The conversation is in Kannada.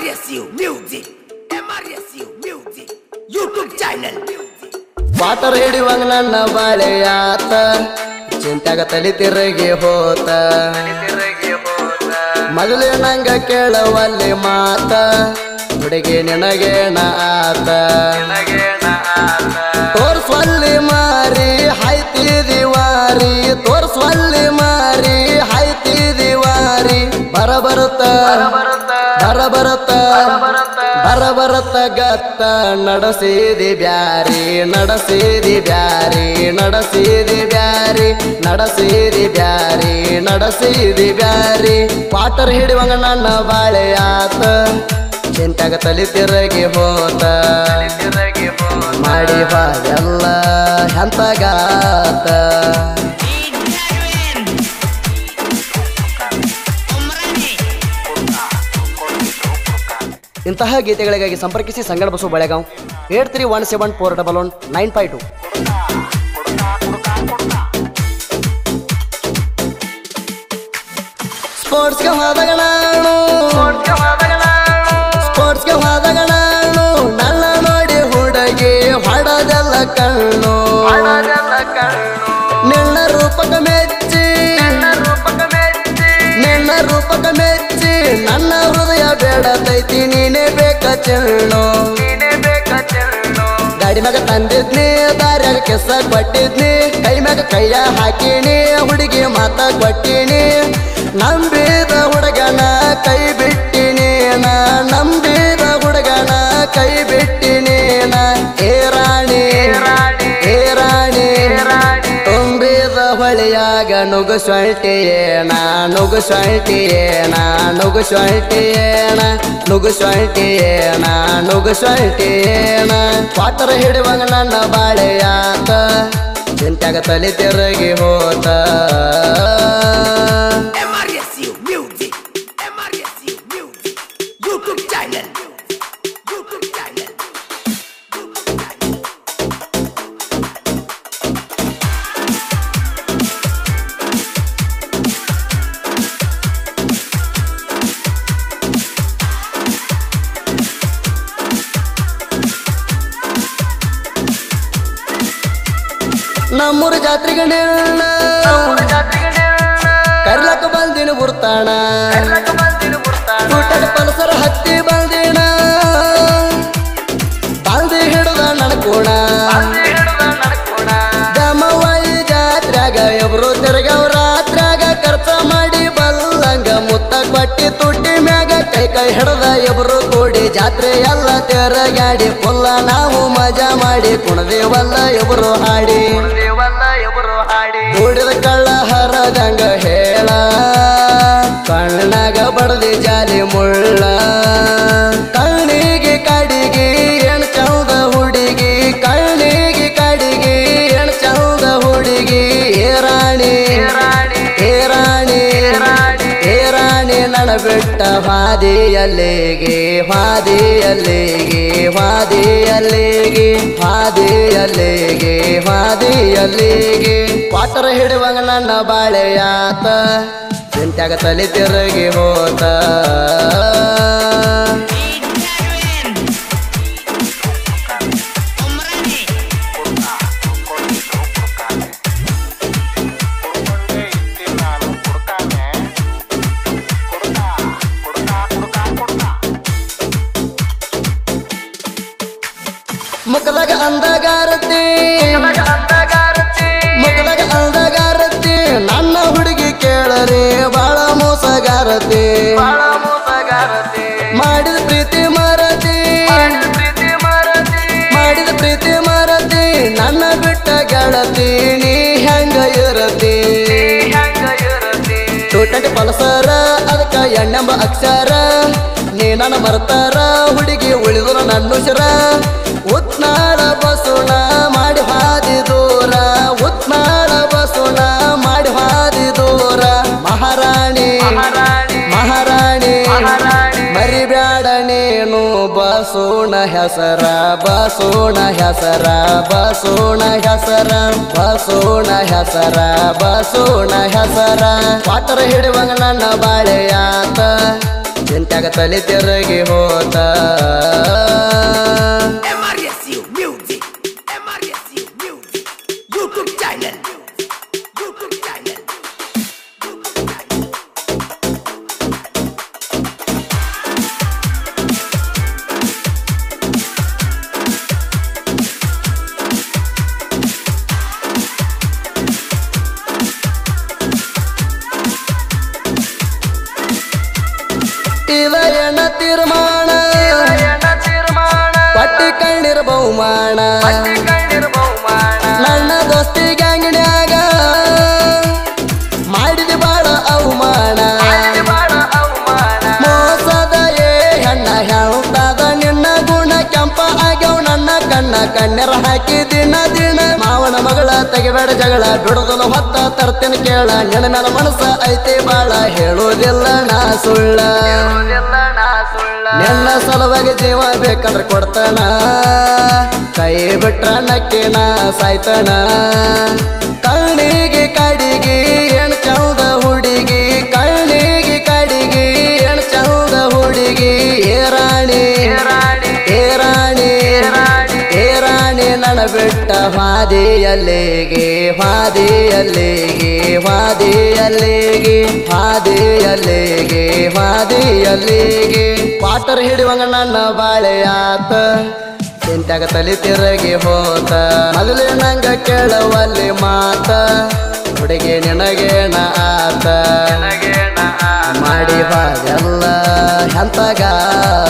MRSU Music. MRSU Music. YouTube channel. Music. Water ಹಿಡಿವಂಗ ನನ್ನ ಬಾಳೆಯಾತ ಚಿಂತ್ಯಾಗ ತಲೆ ತಿರುಗಿ ಹೋತ ಮೊದಲೇ ನಂಗ ಕೇಳವಲ್ಲಿ ಮಾತ ಹುಡುಗಿ ನಿನಗೇನ ಆತ ತೋರ್ಸ್ವಲ್ಲಿ ಮಾರಿ ಹಾಯ್ತಿದಿ ವಾರಿ ತೋರ್ಸ್ವಲ್ಲಿ ಮಾರಿ ಹಾಯ್ತಿದಿ ವಾರಿ ಬರ ಬರುತ್ತ ಬರ ಬರುತ್ತ ಬರ ಬರುತ್ತ ಗತ್ತ ನಡೆಸಿದಿ ಬ್ಯಾರಿ ನಡೆಸಿದಿ ಬ್ಯಾರಿ ನಡೆಸಿದಿ ಬ್ಯಾರಿ ನಡೆಸಿದಿ ಬ್ಯಾರಿ ನಡೆಸಿದಿ ಬ್ಯಾರಿ ವಾಟರ್ ಹಿಡಿವಂಗ ನನ್ನ ಬಾಳೆಯಾತ ಚಿಂತ್ಯಾಗ ತಲೆ ತಿರುಗಿ ಹೋತ ಮಾಡಿ ಬಾಳೆಲ್ಲ ಹೆಂತಗಾತ ಇಂತಹ ಗೀತೆಗಳಿಗಾಗಿ ಸಂಪರ್ಕಿಸಿ ಸಂಗಡ Basu Balegaon eight three one seven four double one nine five two ಸ್ಪೋರ್ಟ್ಸ್ಗೆ ಹೋದಾಗ ನಾನು ಸ್ಪೋರ್ಟ್ಸ್ಗೆ ಹೋದಾಗ ನಾನು ನನ್ನ ನೋಡಿ ಹುಡುಗಿ ಹೊಡದೆಲ್ಲ ಕಣ್ಣು ನಿನ್ನ ರೂಪಕ ಮೆಚ್ಚಿ ನಿನ್ನ ರೂಪಕ ಮೆಚ್ಚಿ ನನ್ನ ಹೃದಯ ಬೇಡತೈತಿ ನೀನೇ ಬೇಕ ಚೆಣ್ಣು ಗಾಡಿ ಮ್ಯಾಗ ತಂದಿದ್ನಿ ದಾರ್ಯಾಗ ಕೆಸ ಕೊಟ್ಟಿದ್ನಿ ಕೈ ಮ್ಯಾಗ ಕೈಯ ಹಾಕಿನಿ ಹುಡುಗಿ ಮಾತ ಕೊಟ್ಟಿನಿ ನಂಬಿದ ಹುಡುಗನ ಕೈ ಬಿಟ್ಟಿನಿ ನಾ ನಂಬಿದ ಹುಡುಗನ ಕೈ ಬಿಟ್ಟಿನಿ ನಾ ಏ ರಾಣಿ ಏ ರಾಣಿ ತುಂಬಿದ ಹೊಳೆಯಾಗ ನುಗ್ಗು ಸೊಳ್ಟಿಯೇಣ ನುಗ್ಗು ಸೊಳ್ಟಿಯೇಣ ನುಗ್ಗು ಸೊಳ್ಟಿಯೇಣ ನುಗ್ಗು ಸೊಳ್ಟಿಯೇಣ ನುಗ್ಗು ಸೊಳ್ಟಿಯೇಣ ಪಾತ್ರ ಹಿಡಿವಂಗ ನನ್ನ ಬಾಳೆಯಾತ ಚಿಂತ್ಯಾಗ ತಲೆ ತಿರುಗಿ ಹೋತ MRSU Music. MRSU Music. YouTube channel. YouTube channel. YouTube channel. ನಮ್ಮೂರ ಜಾತ್ರೆಗೆ ನಿನ್ನ ಕರ್ಲಕ ಬಂದಿನ ಗುರ್ತಾಣ ಊಟದ ಪಲ್ಸರ ಹತ್ತಿ ಬಂದಿನ ಬಾಲ್ದಿ ಹಿಡಿದ ನಡ್ಕೋಣ ದಮವಾಯಿ ಜಾತ್ರ್ಯಾಗ ಎಬ್ರು ತಿರ್ಗವ್ ರಾತ್ರ್ಯಾಗ ಖರ್ಚ ಮಾಡಿ ಬಲ್ಲಂಗ ಮುತ್ತ ಕೊಟ್ಟಿ ತುಟ್ಟಿ ಮ್ಯಾಗ ಕೈ ಕೈ ಹಿಡ್ದ ಎಬ್ರು ಕೂಡಿ ಜಾತ್ರೆ ಎಲ್ಲ ತೆರಗಾಡಿ ಫುಲ್ಲ ನಾವು ಮಜಾ ಮಾಡಿ ಕುಣದೇವಲ್ಲ ಎಬ್ರು ಹಾಡಿ ಕೂಡಿದ ಕಳ್ಳ ಹರದಂಗ ಹೇಳ ಕಣ್ಣಾಗ ಬಡದಿ ಜಾಲಿ ಮುಳ್ಳ ಕಣ್ಣಿಗೆ ಕಡಿಗೆ ಎಣ್ ಚೌದ ಹುಡುಗಿ ಕಣ್ಣಿಗೆ ಕಡಿಗೆ ಎಣ್ ಚೌದ ಹುಡುಗಿ ಏ ರಾಣಿ ಏ ರಾಣಿ ಏ ರಾಣಿ ನನ ಬಿಟ್ಟ ಹಾದಿಯಲ್ಲಿಗೆ ಹಾದಿಯಲ್ಲಿಗೆ ಹಾದಿಯಲ್ಲಿಗೆ ಹಾದಿಯಲ್ಲಿಗೆ ಹಾದಿಯಲ್ಲಿಗೆ ಪಾಟರ ಹಿಡುವಂಗ ನನ್ನ ಬಾಳೆಯಾತ ಚಿಂತ್ಯಾಗ ತಲೆ ತಿರುಗಿ ಹೋತ ಮುಖದಾಗ ಅಂದಗಾರತಿ ಮುಖದಾಗ ಅಂದಗಾರತಿ ನನ್ನ ಹುಡುಗಿ ಕೇಳರಿ ಬಾಳ ಮೋಸಗಾರತಿ ಮಾಡಿದ ಪ್ರೀತಿ ಮರತಿ ಮಾಡಿದ ಪ್ರೀತಿ ಮರತಿ ನನ್ನ ಬಿಟ್ಟ ಗೆಳತಿ ನೀ ಹೆಂಗ ಇರತಿ ಟೂಟಂಟಿ ಪಲ್ಸರ ಅದಕ್ಕ ಎಣ್ಣೆಂಬ ಅಕ್ಷರ ನೀ ನನ್ನ ಮರ್ತಾರ ಹುಡುಗಿ ಉಳಿದ್ರು ನನ್ನುಶರ ಉತ್ನಾಳ ಬಸುಣ ಮಾಡಿ ಹಾದಿ ದೂರ ಉತ್ನಾಳ ಬಸುಣ ಮಾಡಿ ಹಾದಿ ದೂರ ಮಹಾರಾಣಿ ಮಹಾರಾಣಿ ಮರಿಬ್ಯಾಡ ನೀನು ಬಸೋಣ ಹೆಸರ ಬಸೋಣ ಹೆಸರ ಬಸೋಣ ಹೆಸರ ಬಸೋಣ ಹೆಸರ ಬಸೋಣ ಹೆಸರ ಪಾಟರ ಹಿಡಿವಂಗ ನನ್ನ ಬಾಳೆಯಾತ ಚಿಂತ್ಯಾಗ ತಲೆ ತಿರುಗಿ ಹೋತ MRSU Music. MRSU Music. YouTube channel. YouTube channel. YouTube channel. ಇದ ಎಣ್ಣ ತೀರ್ಮಾನ ಪಟ್ಟಿ ಕಣ್ಣಿರ ಬಹುಮಾನ ನನ್ನ ದೋಸ್ತಿ ಗ್ಯಾಂಗಣ್ಯಾಗ ಮಾಡಿದ ಬಾಳ ಅವಮಾನ ಮೋಸದ ಏ ಹೆಣ್ಣ ಹೇಳ್ತಾದ ನಿನ್ನ ಗುಣ ಕೆಂಪ ಆಗ್ಯಾವ ನನ್ನ ಕಣ್ಣ ಕಣ್ಣೆರ ಹಾಕಿ ದಿನ ದಿನ ಮಾವನ ಮಗಳ ತೆಗಿಬೇಡ ಜಗಳ ಬಿಡುದಲ ಹೊತ್ತ ತರ್ತೀನಿ ಕೇಳ ನಿನ್ನ ಮೇಲೆ ಮನಸ್ಸ ಐತಿ ಬಾಳ ಹೇಳೋದಿಲ್ಲ ನಾ ಸುಳ್ಳ ನಿನ್ನ ಸಲುವಾಗಿ ಜೀವ ಬೇಕಂದ್ರೆ ಕೊಡ್ತಾನ ಕೈ ಬಿಟ್ರ ನಕ್ಕಿನ ಸಾಯ್ತಾನ ಕಣ್ಣಿಗೆ ಕಾಡಿಗೆ ಎಣ್ ಚೌದ ಹುಡುಗಿ ಕಣ್ಣಿಗೆ ಕಾಡಿಗೆ ಎಣ್ ಚೌದ ಹುಡುಗಿ ಏ ರಾಣಿ ಏ ರಾಣಿ ಏ ರಾಣಿ ನನ್ನ ಬಿಟ್ಟ ಹಾದಿಯಲ್ಲಿಗೆ ಹಾದಿಯಲ್ಲಿಗೆ ಹಾದಿಯಲ್ಲಿಗೆ ಹಾದಿಯಲ್ಲಿಗೆ ಹಾದಿಯಲ್ಲಿಗೆ ವಾಟರ್ ಹಿಡಿವಂಗ ನನ್ನ ಬಾಳೆಯಾತ ಚಿಂತ್ಯಾಗ ತಲೆ ತಿರುಗಿ ಹೋತ ಮೊದಲೇ ನಂಗ ಕೇಳವಲ್ಲಿ ಮಾತ ಹುಡುಗಿ ನಿನಗೇನ ಆತ ಮಾಡಿ ಬಾಗೆಲ್ಲ ಎಂತಗಾತ